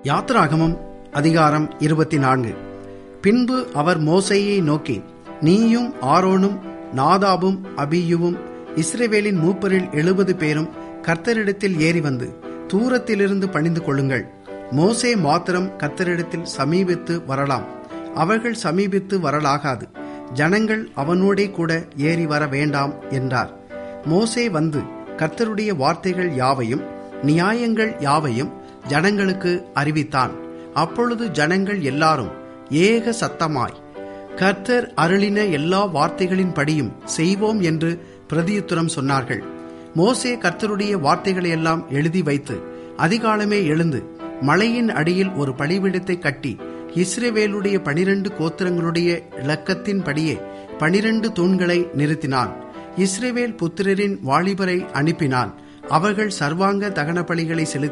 யாத்ராகமம் அதிகாரம் இருபத்தி நான்கு பின்பு அவர் மோசையை நோக்கி நீயும் ஆரோனும் நாதாபும் அபியுவும் இஸ்ரவேலின் மூப்பரில் எழுபது பேரும் கர்த்தரிடத்தில் ஏறி வந்து தூரத்திலிருந்து பணிந்து கொள்ளுங்கள் மோசே மாத்திரம் கர்த்தரிடத்தில் சமீபித்து வரலாம் அவர்கள் சமீபித்து வரலாகாது ஜனங்கள் அவனோடே கூட ஏறி வர வேண்டாம் என்றார் மோசே வந்து கர்த்தருடைய வார்த்தைகள் யாவையும் நியாயங்கள் யாவையும் ஜனங்களுக்கு அறிவித்தான் அப்பொழுது ஜனங்கள் எல்லாரும் ஏக சத்தமாய் கர்த்தர் அருளின எல்லா வார்த்தைகளின் படியும் செய்வோம் என்று பிரதியுத்தரம் சொன்னார்கள் மோசே கர்த்தருடைய வார்த்தைகளை எல்லாம் எழுதி வைத்து அதிகாலமே எழுந்து மலையின் அடியில் ஒரு பலிபீடத்தை கட்டி இஸ்ரேவேலுடைய பனிரெண்டு கோத்திரங்களுடைய இலக்கத்தின்படியே பனிரெண்டு தூண்களை நிறுத்தினான் இஸ்ரேவேல் புத்திரரின் வாலிபரை அனுப்பினான் அவர்கள் சர்வாங்க தகன பலிகளை செலுத்தி